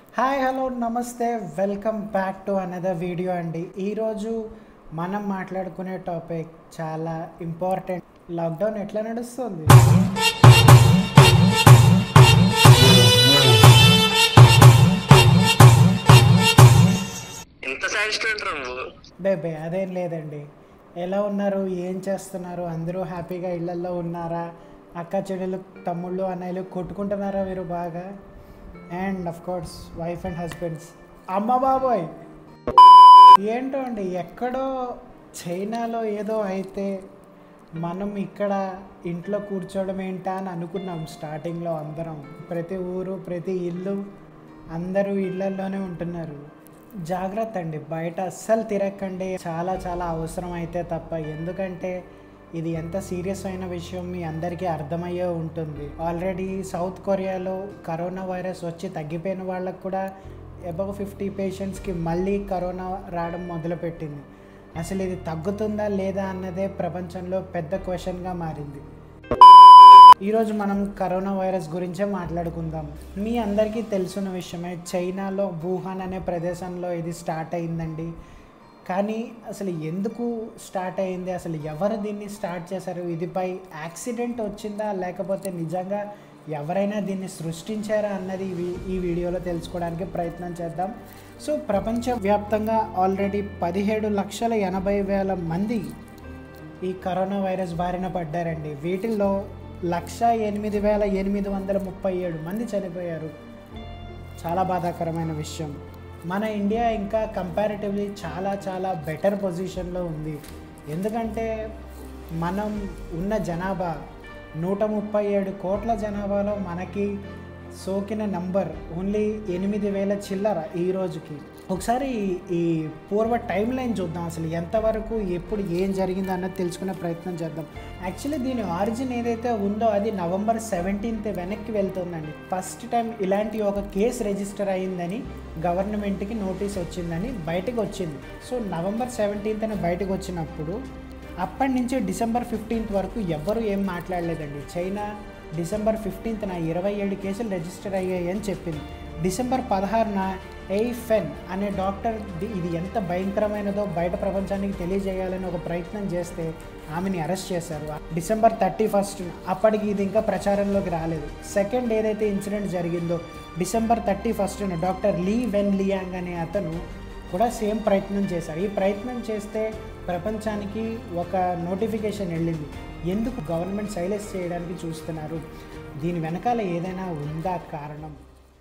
hi hello నమస్తే welcome back to another video అండి ఈరోజు మనం మాట్లాడుకునే టాపిక్ చాలా ఇంపార్టెంట్ లాక్డౌన్ ఎట్లా నడుస్తుంది ఎంత సాటిస్ఫైడ్ నువ్వు బేబే అదేం లేదండి ఎలా ఉన్నారు ఏం చేస్తున్నారు అందరూ హ్యాపీగా ఇళ్ళల్లో ఉన్నారా అక్క చెల్లెలు తమ్ముళ్ళు అన్నయ్యలు కొట్టుకుంటున్నారా మీరు బాగా and of course wife and husbands అమ్మ బాబోయ్ ఏంటో అండి ఎక్కడో చైనాలో ఏదో అయితే మనం ఇక్కడ ఇంట్లో కూర్చోవడం ఏంటా అని అనుకున్నాం స్టార్టింగ్లో అందరం ప్రతి ఊరు ప్రతి ఇల్లు అందరూ ఇళ్ళల్లోనే ఉంటున్నారు జాగ్రత్త అండి బయట అస్సలు తిరగకండి చాలా చాలా అవసరం అయితే తప్ప ఎందుకంటే ఇది ఎంత సీరియస్ అయిన విషయం మీ అందరికీ అర్థమయ్యే ఉంటుంది ఆల్రెడీ సౌత్ కొరియాలో కరోనా వైరస్ వచ్చి తగ్గిపోయిన వాళ్ళకు కూడా అబౌవ్ ఫిఫ్టీ పేషెంట్స్కి మళ్ళీ కరోనా రావడం మొదలుపెట్టింది అసలు ఇది తగ్గుతుందా లేదా అన్నదే ప్రపంచంలో పెద్ద క్వశ్చన్గా మారింది ఈరోజు మనం కరోనా వైరస్ గురించే మాట్లాడుకుందాం మీ అందరికీ తెలిసిన విషయమే చైనాలో వుహాన్ అనే ప్రదేశంలో ఇది స్టార్ట్ అయిందండి కానీ అసలు ఎందుకు స్టార్ట్ అయింది అసలు ఎవరు దీన్ని స్టార్ట్ చేశారు ఇది పై యాక్సిడెంట్ వచ్చిందా లేకపోతే నిజంగా ఎవరైనా దీన్ని సృష్టించారా అన్నది ఈ వీ- ఈ వీడియోలో తెలుసుకోవడానికి ప్రయత్నం చేద్దాం సో ప్రపంచవ్యాప్తంగా ఆల్రెడీ పదిహేడు లక్షల ఎనభై వేల మంది ఈ కరోనా వైరస్ బారిన పడ్డారండి వీటిల్లో లక్ష ఎనిమిది వేల ఎనిమిది వందల ముప్పై ఏడు మంది చనిపోయారు చాలా బాధాకరమైన విషయం మన ఇండియా ఇంకా కంపారిటివ్లీ చాలా చాలా బెటర్ పొజిషన్లో ఉంది ఎందుకంటే మనం ఉన్న జనాభా నూట ముప్పై ఏడు కోట్ల జనాభాలో మనకి సోకిన నంబర్ ఓన్లీ ఎనిమిది వేల చిల్లర ఈ రోజుకి ఒకసారి ఈ- ఈ పూర్వ టైం లైన్ చూద్దాం అసలు ఎంతవరకు ఎప్పుడు ఏం జరిగిందో అన్నది తెలుసుకునే ప్రయత్నం చేద్దాం యాక్చువల్లీ దీని ఆరిజిన్ ఏదైతే ఉందో అది నవంబర్ సెవెంటీన్త్ వెనక్కి వెళ్తుందండి ఫస్ట్ టైం ఇలాంటి ఒక కేసు రిజిస్టర్ అయ్యిందని గవర్నమెంట్కి నోటీస్ వచ్చిందని బయటకు వచ్చింది సో నవంబర్ సెవెంటీన్త్ అని బయటకు వచ్చినప్పుడు అప్పటి నుంచి డిసెంబర్ ఫిఫ్టీన్త్ వరకు ఎవ్వరూ ఏం మాట్లాడలేదండి చైనా డిసెంబర్ ఫిఫ్టీన్త్న ఇరవై ఏడు కేసులు రిజిస్టర్ అయ్యాయి అని చెప్పింది డిసెంబర్ పదహారున ఎయిఫెన్ అనే డాక్టర్ ది- ఇది ఎంత భయంకరమైనదో బయట ప్రపంచానికి తెలియజేయాలని ఒక ప్రయత్నం చేస్తే ఆమెని అరెస్ట్ చేశారు డిసెంబర్ థర్టీ ఫస్ట్ అప్పటికి ఇది ఇంకా ప్రచారంలోకి రాలేదు సెకండ్ ఏదైతే ఇన్సిడెంట్ జరిగిందో డిసెంబర్ థర్టీ ఫస్ట్న డాక్టర్ లీ వెన్ లియాంగ్ అనే అతను కూడా సేమ్ ప్రయత్నం చేశారు ఈ ప్రయత్నం చేస్తే ప్రపంచానికి ఒక నోటిఫికేషన్ వెళ్ళింది ఎందుకు గవర్నమెంట్ సైలెన్స్ చేయడానికి చూస్తున్నారు దీని వెనకాల ఏదైనా ఉందా కారణం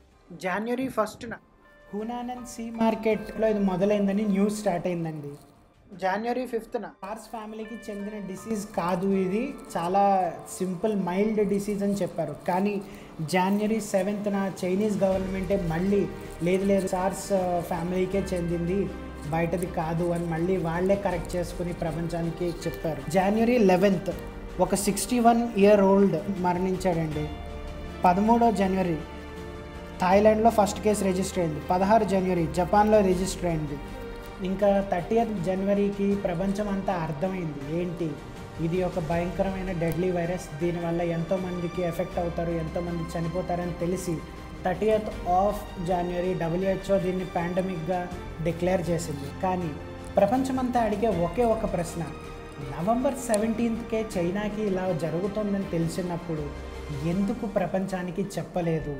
జనవరి ఫస్ట్న హునానన్ సీ మార్కెట్లో ఇది మొదలైందని న్యూస్ స్టార్ట్ అయిందండి జనవరి ఫిఫ్త్న కార్స్ ఫ్యామిలీకి చెందిన డిసీజ్ కాదు ఇది చాలా సింపుల్ మైల్డ్ డిసీజ్ అని చెప్పారు కానీ జనవరి సెవెంత్న చైనీస్ గవర్నమెంటే మళ్ళీ లేదు లేదు సార్స్ ఫ్యామిలీకే చెందింది బయటది కాదు అని మళ్ళీ వాళ్ళే కరెక్ట్ చేసుకుని ప్రపంచానికి చెప్పారు జనవరి లెవెన్త్ ఒక సిక్స్టీ వన్ ఇయర్ ఓల్డ్ మరణించాడండి పదమూడో జనవరి థాయిలాండ్లో ఫస్ట్ కేసు రిజిస్టర్ అయింది పదహారు జనవరి జపాన్లో రిజిస్టర్ అయింది ఇంకా థర్టీ జనవరికి ప్రపంచం అంతా అర్థమైంది ఏంటి ఇది ఒక భయంకరమైన డెడ్లీ వైరస్ దీనివల్ల ఎంతోమందికి ఎఫెక్ట్ అవుతారు ఎంతోమంది చనిపోతారని తెలిసి థర్టీయత్ ఆఫ్ జనవరి డబ్ల్యూహెచ్ఓ దీన్ని పాండమిక్గా డిక్లేర్ చేసింది కానీ ప్రపంచమంతా అడిగే ఒకే ఒక ప్రశ్న నవంబర్ సెవెంటీన్త్కే చైనాకి ఇలా జరుగుతుందని తెలిసినప్పుడు ఎందుకు ప్రపంచానికి చెప్పలేదు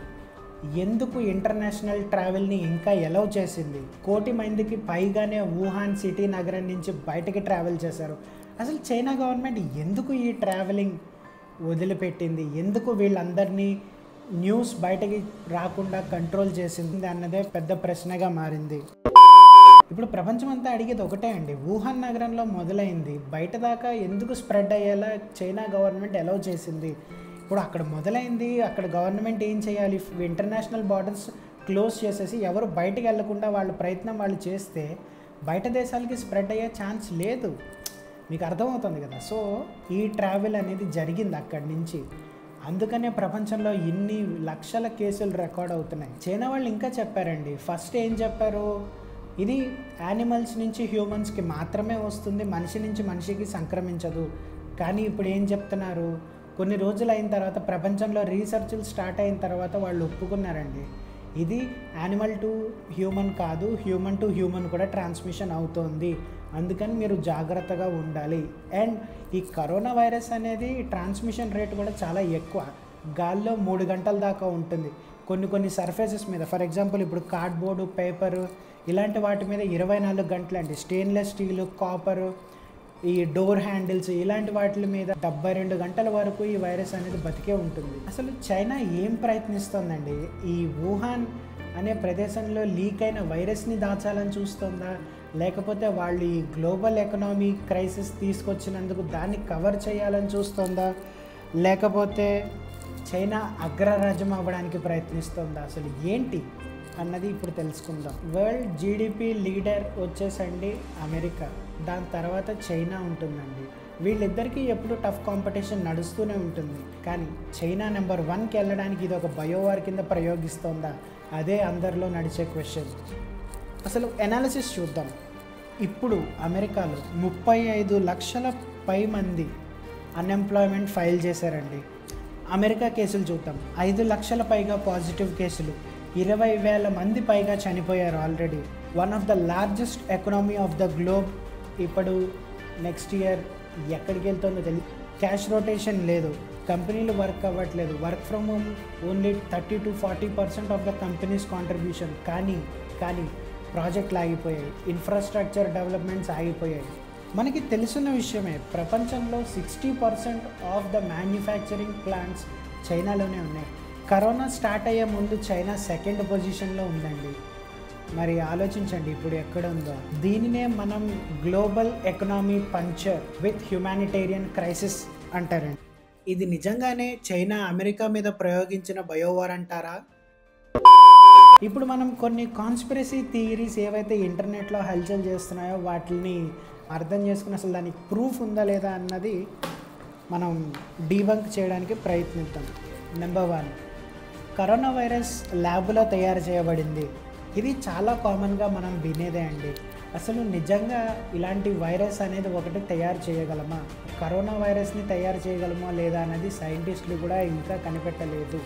ఎందుకు ఇంటర్నేషనల్ ట్రావెల్ని ఇంకా ఎలవ్ చేసింది కోటి మందికి పైగానే వుహాన్ సిటీ నగరం నుంచి బయటకి ట్రావెల్ చేశారు అసలు చైనా గవర్నమెంట్ ఎందుకు ఈ ట్రావెలింగ్ వదిలిపెట్టింది ఎందుకు వీళ్ళందరినీ న్యూస్ బయటకి రాకుండా కంట్రోల్ చేసింది అన్నదే పెద్ద ప్రశ్నగా మారింది ఇప్పుడు ప్రపంచం అంతా అడిగేది ఒకటే అండి వుహాన్ నగరంలో మొదలైంది బయట దాకా ఎందుకు స్ప్రెడ్ అయ్యేలా చైనా గవర్నమెంట్ ఎలవ్ చేసింది ఇప్పుడు అక్కడ మొదలైంది అక్కడ గవర్నమెంట్ ఏం చేయాలి ఇంటర్నేషనల్ బార్డర్స్ క్లోజ్ చేసేసి ఎవరు బయటికి వెళ్లకుండా వాళ్ళ ప్రయత్నం వాళ్ళు చేస్తే బయట దేశాలకి స్ప్రెడ్ అయ్యే ఛాన్స్ లేదు మీకు అర్థమవుతుంది కదా సో ఈ ట్రావెల్ అనేది జరిగింది అక్కడి నుంచి అందుకనే ప్రపంచంలో ఇన్ని లక్షల కేసులు రికార్డ్ అవుతున్నాయి చైనా వాళ్ళు ఇంకా చెప్పారండి ఫస్ట్ ఏం చెప్పారు ఇది యానిమల్స్ నుంచి హ్యూమన్స్కి మాత్రమే వస్తుంది మనిషి నుంచి మనిషికి సంక్రమించదు కానీ ఇప్పుడు ఏం చెప్తున్నారు కొన్ని రోజులు అయిన తర్వాత ప్రపంచంలో రీసెర్చ్లు స్టార్ట్ అయిన తర్వాత వాళ్ళు ఒప్పుకున్నారండి ఇది యానిమల్ టు హ్యూమన్ కాదు హ్యూమన్ టు హ్యూమన్ కూడా ట్రాన్స్మిషన్ అవుతోంది అందుకని మీరు జాగ్రత్తగా ఉండాలి అండ్ ఈ కరోనా వైరస్ అనేది ట్రాన్స్మిషన్ రేట్ కూడా చాలా ఎక్కువ గాల్లో మూడు గంటల దాకా ఉంటుంది కొన్ని కొన్ని సర్ఫేసెస్ మీద ఫర్ ఎగ్జాంపుల్ ఇప్పుడు కార్డ్బోర్డు పేపరు ఇలాంటి వాటి మీద ఇరవై నాలుగు గంటలు అండి స్టెయిన్లెస్ స్టీలు కాపరు ఈ డోర్ హ్యాండిల్స్ ఇలాంటి వాటి మీద డెబ్బై రెండు గంటల వరకు ఈ వైరస్ అనేది బతికే ఉంటుంది అసలు చైనా ఏం ప్రయత్నిస్తోందండి ఈ వుహాన్ అనే ప్రదేశంలో లీక్ అయిన వైరస్ని దాచాలని చూస్తుందా లేకపోతే వాళ్ళు ఈ గ్లోబల్ ఎకనామీ క్రైసిస్ తీసుకొచ్చినందుకు దాన్ని కవర్ చేయాలని చూస్తుందా లేకపోతే చైనా అగ్రరాజ్యం అవ్వడానికి ప్రయత్నిస్తుందా అసలు ఏంటి అన్నది ఇప్పుడు తెలుసుకుందాం వరల్డ్ జీడిపి లీడర్ వచ్చేసండి అమెరికా దాని తర్వాత చైనా ఉంటుందండి వీళ్ళిద్దరికీ ఎప్పుడు టఫ్ కాంపిటీషన్ నడుస్తూనే ఉంటుంది కానీ చైనా నెంబర్ వన్కి వెళ్ళడానికి ఇది ఒక బయోవార్ కింద ప్రయోగిస్తోందా అదే అందరిలో నడిచే క్వశ్చన్ అసలు ఎనాలిసిస్ చూద్దాం ఇప్పుడు అమెరికాలో ముప్పై ఐదు లక్షల పై మంది అన్ఎంప్లాయ్మెంట్ ఫైల్ చేశారండి అమెరికా కేసులు చూద్దాం ఐదు లక్షల పైగా పాజిటివ్ కేసులు ఇరవై వేల మంది పైగా చనిపోయారు already one of the largest economy of the globe ఇప్పుడు నెక్స్ట్ ఇయర్ ఎక్కడికి వెళ్తుందో తెలియదు క్యాష్ రొటేషన్ లేదు కంపెనీలు వర్క్ అవ్వట్లేదు work from home only thirty to forty percent of the companies contribution కానీ కానీ ప్రాజెక్టులు ఆగిపోయాయి ఇన్ఫ్రాస్ట్రక్చర్ డెవలప్మెంట్స్ ఆగిపోయాయి మనకి తెలిసిన విషయమే ప్రపంచంలో sixty percent of the manufacturing plants చైనాలోనే ఉన్నాయి కరోనా స్టార్ట్ అయ్యే ముందు చైనా సెకండ్ పొజిషన్లో ఉందండి మరి ఆలోచించండి ఇప్పుడు ఎక్కడ ఉందో దీనినే మనం global economy puncture with humanitarian crisis అంటారండి ఇది నిజంగానే చైనా అమెరికా మీద ప్రయోగించిన బయోవార్ అంటారా ఇప్పుడు మనం కొన్ని కాన్స్పిరసీ థియరీస్ ఏవైతే ఇంటర్నెట్లో హల్చల్ చేస్తున్నాయో వాటిని అర్థం చేసుకుని అసలు దానికి ప్రూఫ్ ఉందా లేదా అన్నది మనం డీబంక్ చేయడానికి ప్రయత్నిద్దాం నెంబర్ వన్ కరోనా వైరస్ ల్యాబ్లో తయారు చేయబడింది ఇది చాలా కామన్గా మనం వినేదే అండి అసలు నిజంగా ఇలాంటి వైరస్ అనేది ఒకటి తయారు చేయగలమా కరోనా వైరస్ని తయారు చేయగలమా లేదా అనేది సైంటిస్టులు కూడా ఇంకా కనిపెట్టలేదు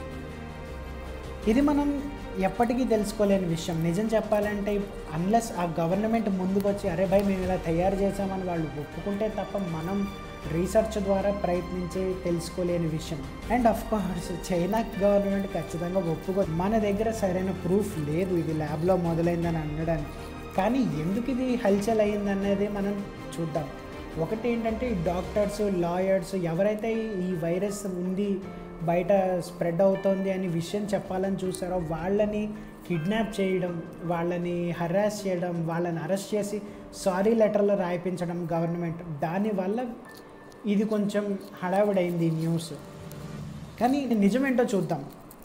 ఇది మనం ఎప్పటికీ తెలుసుకోలేని విషయం నిజం చెప్పాలంటే అన్లెస్ ఆ గవర్నమెంట్ ముందుకు వచ్చి అరే భయ్ మేము ఇలా తయారు చేసామని వాళ్ళు ఒప్పుకుంటే తప్ప మనం రీసెర్చ్ ద్వారా ప్రయత్నించి తెలుసుకోలేని విషయం and of course China government ఖచ్చితంగా ఒప్పుకో మన దగ్గర సరైన ప్రూఫ్ లేదు ఇది ల్యాబ్లో మొదలైందని అనడానికి కానీ ఎందుకు ఇది హల్చల్ అయిందనేది మనం చూద్దాం ఒకటి ఏంటంటే ఈ డాక్టర్స్ లాయర్స్ ఎవరైతే ఈ వైరస్ ఉంది బయట స్ప్రెడ్ అవుతోంది అని విషయం చెప్పాలని చూసారో వాళ్ళని కిడ్నాప్ చేయడం వాళ్ళని హరాస్ చేయడం వాళ్ళని అరెస్ట్ చేసి సారీ లెటర్లు రాయిపించడం గవర్నమెంట్ దానివల్ల ఇది కొంచెం హడావిడైంది ఈ న్యూస్ కానీ ఇది నిజమేంటో చూద్దాం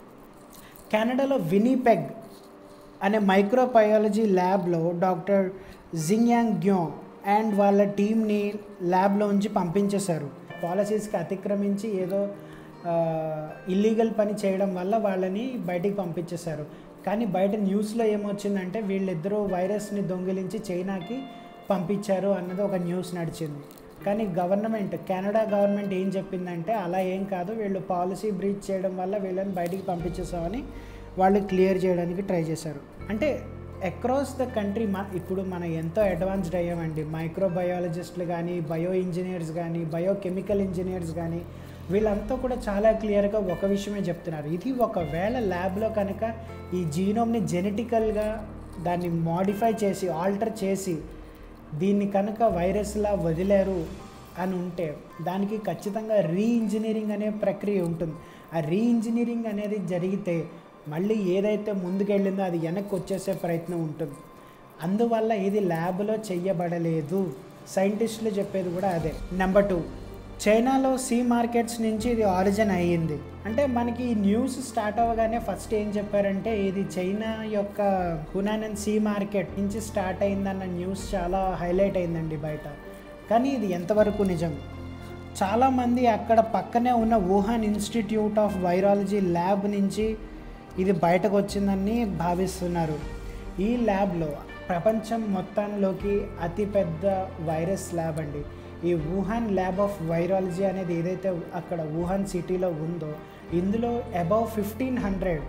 కెనడాలో వినీపెగ్ అనే మైక్రోబయాలజీ ల్యాబ్లో డాక్టర్ జింగ్యాంగ్ గ్యో అండ్ వాళ్ళ టీంని ల్యాబ్లో ఉంచి పంపించేశారు పాలసీస్కి అతిక్రమించి ఏదో ఇల్లీగల్ పని చేయడం వల్ల వాళ్ళని బయటికి పంపించేశారు కానీ బయట న్యూస్లో ఏమొచ్చిందంటే వీళ్ళిద్దరూ వైరస్ని దొంగిలించి చైనాకి పంపించారు అన్నది ఒక న్యూస్ నడిచింది కానీ గవర్నమెంట్ కెనడా గవర్నమెంట్ ఏం చెప్పిందంటే అలా ఏం కాదు వీళ్ళు పాలసీ బ్రీచ్ చేయడం వల్ల వీళ్ళని బయటికి పంపించేసామని వాళ్ళు క్లియర్ చేయడానికి ట్రై చేశారు అంటే అక్రాస్ ద కంట్రీ మా ఇప్పుడు మనం ఎంతో అడ్వాన్స్డ్ అయ్యామండి మైక్రోబయాలజిస్టులు కానీ బయో ఇంజనీర్స్ కానీ బయోకెమికల్ ఇంజనీర్స్ కానీ వీళ్ళంతా కూడా చాలా క్లియర్గా ఒక విషయమే చెప్తున్నారు ఇది ఒకవేళ ల్యాబ్లో కనుక ఈ జీనోమ్ని జెనెటికల్గా దాన్ని మాడిఫై చేసి ఆల్టర్ చేసి దీన్ని కనుక వైరస్లా వదిలేరు అని ఉంటే దానికి ఖచ్చితంగా రీఇంజనీరింగ్ అనే ప్రక్రియ ఉంటుంది ఆ రీఇంజనీరింగ్ అనేది జరిగితే మళ్ళీ ఏదైతే ముందుకెళ్ళిందో అది వెనక్కి వచ్చేసే ప్రయత్నం ఉంటుంది అందువల్ల ఇది ల్యాబ్లో చెయ్యబడలేదు సైంటిస్టులు చెప్పేది కూడా అదే నెంబర్ టూ చైనాలో సీ మార్కెట్స్ నుంచి ఇది ఆరిజిన్ అయ్యింది అంటే మనకి ఈ న్యూస్ స్టార్ట్ అవ్వగానే ఫస్ట్ ఏం చెప్పారంటే ఇది చైనా యొక్క హునానన్ సీ మార్కెట్ నుంచి స్టార్ట్ అయిందన్న న్యూస్ చాలా హైలైట్ అయిందండి బయట కానీ ఇది ఎంతవరకు నిజం చాలామంది అక్కడ పక్కనే ఉన్న Wuhan institute of virology lab నుంచి ఇది బయటకు వచ్చిందని భావిస్తున్నారు ఈ ల్యాబ్లో ప్రపంచం మొత్తంలోకి అతిపెద్ద వైరస్ ల్యాబ్ అండి ఈ వుహాన్ ల్యాబ్ ఆఫ్ వైరాలజీ అనేది ఏదైతే అక్కడ వుహాన్ సిటీలో ఉందో ఇందులో అబౌవ్ ఫిఫ్టీన్ హండ్రెడ్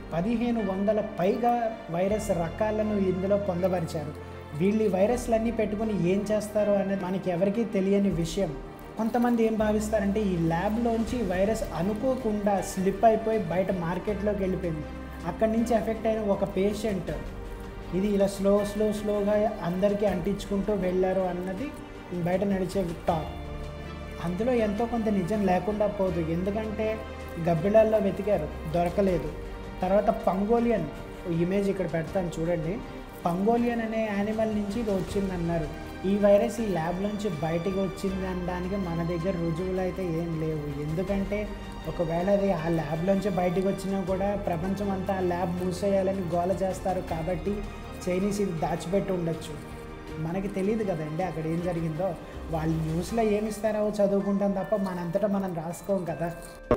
పదిహేను వందల పైగా వైరస్ రకాలను ఇందులో పొందపరిచారు వీళ్ళు ఈ వైరస్లన్నీ పెట్టుకుని ఏం చేస్తారో అనేది మనకి ఎవరికీ తెలియని విషయం కొంతమంది ఏం భావిస్తారంటే ఈ ల్యాబ్లోంచి ఈ వైరస్ అనుకోకుండా స్లిప్ అయిపోయి బయట మార్కెట్లోకి వెళ్ళిపోయింది అక్కడి నుంచి ఎఫెక్ట్ అయిన ఒక పేషెంట్ ఇది ఇలా స్లో స్లో స్లోగా అందరికీ అంటించుకుంటూ వెళ్ళారు అన్నది బయట నడిచే టాక్ అందులో ఎంతో కొంత నిజం లేకుండా పోదు ఎందుకంటే గబ్బిలాల్లో వెతికారు దొరకలేదు తర్వాత పంగోలియన్ ఇమేజ్ ఇక్కడ పెడతాను చూడండి పంగోలియన్ అనే యానిమల్ నుంచి ఇది వచ్చిందన్నారు ఈ వైరస్ ఈ ల్యాబ్ నుంచి బయటికి వచ్చింది అనడానికి మన దగ్గర రుజువులు అయితే ఏం లేవు ఎందుకంటే ఒకవేళ అది ఆ ల్యాబ్లోంచి బయటికి వచ్చినా కూడా ప్రపంచం అంతా ఆ ల్యాబ్ మూసేయాలని గోల చేస్తారు కాబట్టి చైనీస్ ఇది దాచిపెట్టి ఉండొచ్చు మనకి తెలియదు కదండి అక్కడ ఏం జరిగిందో వాళ్ళు న్యూస్లో ఏమి ఇస్తారో చదువుకుంటాం తప్ప మనంతటా మనం రాసుకోం కదా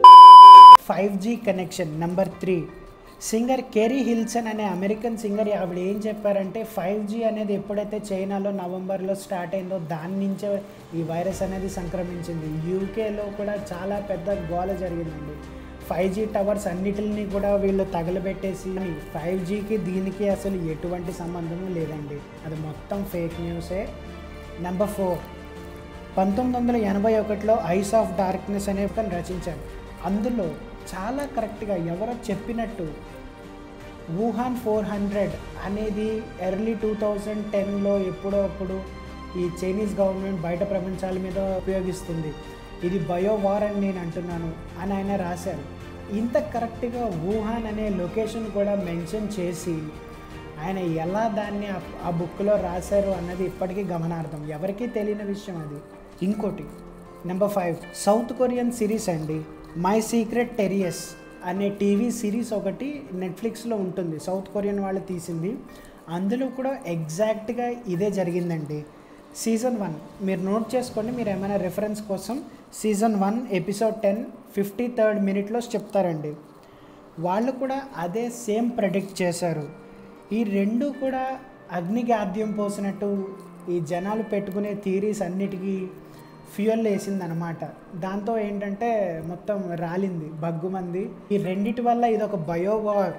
five G connection number three singer Keri Hilson అనే అమెరికన్ సింగర్ ఆవిడ ఏం చెప్పారంటే ఫైవ్ జీ అనేది ఎప్పుడైతే చైనాలో నవంబర్లో స్టార్ట్ అయిందో దాని నుంచే ఈ వైరస్ అనేది సంక్రమించింది యూకేలో కూడా చాలా పెద్ద గోల జరిగిందండి ఫైవ్ జీ టవర్స్ అన్నిటిని కూడా వీళ్ళు తగలబెట్టేసి ఫైవ్ జీకి దీనికి అసలు ఎటువంటి సంబంధము లేదండి అది మొత్తం ఫేక్ న్యూసే నెంబర్ ఫోర్ పంతొమ్మిది వందల ఎనభై ఒకటిలో ఐస్ ఆఫ్ డార్క్నెస్ అనే ఒక రచించారు అందులో చాలా కరెక్ట్గా ఎవరో చెప్పినట్టు వుహాన్ ఫోర్ హండ్రెడ్ అనేది ఎర్లీ టూ థౌజండ్ టెన్లో ఎప్పుడో అప్పుడు ఈ చైనీస్ గవర్నమెంట్ బయట ప్రపంచాల మీద ఉపయోగిస్తుంది ఇది బయో వార్ అని నేను అంటున్నాను అని ఆయన రాశారు ఇంత కరెక్ట్గా వుహాన్ అనే లొకేషన్ కూడా మెన్షన్ చేసి ఆయన ఎలా దాన్ని ఆ- ఆ బుక్లో రాశారు అన్నది ఇప్పటికీ గమనార్థం ఎవరికీ తెలియని విషయం అది ఇంకోటి number five south Korean series అండి మై సీక్రెట్ టెరియస్ అనే టీవీ సిరీస్ ఒకటి నెట్ఫ్లిక్స్లో ఉంటుంది సౌత్ కొరియన్ వాళ్ళు తీసింది అందులో కూడా ఎగ్జాక్ట్గా ఇదే జరిగిందండి సీజన్ వన్ మీరు నోట్ చేసుకోండి మీరు ఏమైనా రెఫరెన్స్ కోసం season one episode ten fifty third మినిట్లో చెప్తారండి వాళ్ళు కూడా అదే సేమ్ ప్రెడిక్ట్ చేశారు ఈ రెండు కూడా అగ్నికి ఆద్యం పోసినట్టు ఈ జనాలు పెట్టుకునే థీరీస్ అన్నిటికీ ఫ్యూయల్ వేసిందనమాట దాంతో ఏంటంటే మొత్తం రాలింది బగ్గుమంది ఈ రెండిటి వల్ల ఇది ఒక బయోవార్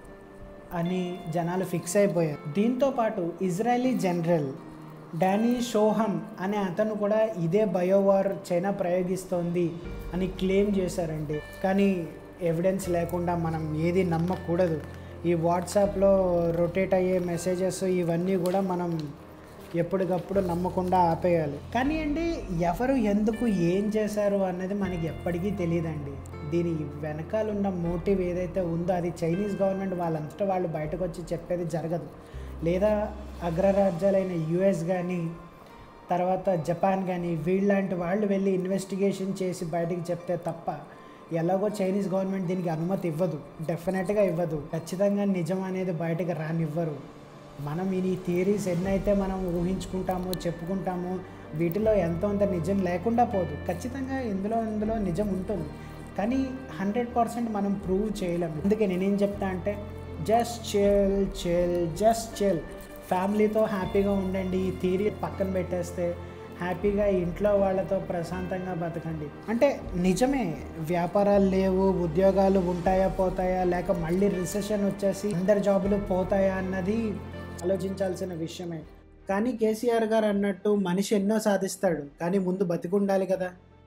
అని జనాలు ఫిక్స్ అయిపోయారు దీంతో పాటు ఇజ్రాయలీ జనరల్ డానీ షోహమ్ అనే అతను కూడా ఇదే బయోవార్ చైనా ప్రయోగిస్తోంది అని క్లెయిమ్ చేశారండి కానీ ఎవిడెన్స్ లేకుండా మనం ఏది నమ్మకూడదు ఈ వాట్సాప్లో రొటేట్ అయ్యే మెసేజెస్ ఇవన్నీ కూడా మనం ఎప్పటికప్పుడు నమ్మకుండా ఆపేయాలి కానీ అండి ఎవరు ఎందుకు ఏం చేశారు అన్నది మనకి ఎప్పటికీ తెలియదండి దీని వెనకాల ఉన్న మోటివ్ ఏదైతే ఉందో అది చైనీస్ గవర్నమెంట్ వాళ్ళంతటా వాళ్ళు బయటకు వచ్చి చెప్పేది జరగదు లేదా అగ్రరాజ్యాలైన యుఎస్ కానీ తర్వాత జపాన్ కానీ వీళ్ళలాంటి వాళ్ళు వెళ్ళి ఇన్వెస్టిగేషన్ చేసి బయటికి చెప్తే తప్ప ఎలాగో చైనీస్ గవర్నమెంట్ దీనికి అనుమతి ఇవ్వదు డెఫినెట్గా ఇవ్వదు ఖచ్చితంగా నిజం అనేది బయటకు రానివ్వరు మనం ఈ థియరీస్ ఎన్నైతే మనం ఊహించుకుంటామో చెప్పుకుంటామో వీటిలో ఎంతో అంత నిజం లేకుండా పోదు ఖచ్చితంగా ఇందులో ఇందులో నిజం ఉంటుంది కానీ హండ్రెడ్ పర్సెంట్ మనం ప్రూవ్ చేయలేము అందుకే నేనేం చెప్తా అంటే just chill chill just chill ఫ్యామిలీతో హ్యాపీగా ఉండండి ఈ థియరీ పక్కన పెట్టేస్తే హ్యాపీగా ఇంట్లో వాళ్ళతో ప్రశాంతంగా బతకండి అంటే నిజమే వ్యాపారాలు లేవు ఉద్యోగాలు ఉంటాయా పోతాయా లేక మళ్ళీ రిసెషన్ వచ్చేసి అందరి జాబులు పోతాయా అన్నది ఆలోచించాల్సిన విషయమే కానీ కేసీఆర్ గారు అన్నట్టు మనిషి ఎన్నో సాధిస్తాడు కానీ ముందు బతికుండాలి కదా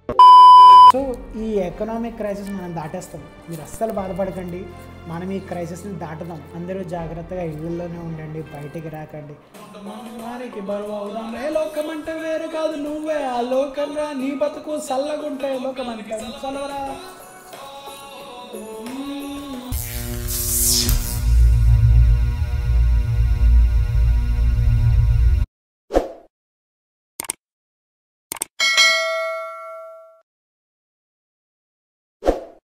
సో ఈ ఎకనామిక్ క్రైసిస్ మనం దాటేస్తాం మీరు అస్సలు బాధపడకండి మనం ఈ క్రైసిస్ని దాటుదాం అందరూ జాగ్రత్తగా ఇళ్ళల్లోనే ఉండండి బయటికి రాకండి వారికి బరువు అవుదాం ఏ లోకం అంటే వేరు కాదు నువ్వే ఆ లోకంగా నీ బతుకు చల్లగుంటే లోకం అంటే చల్లవరా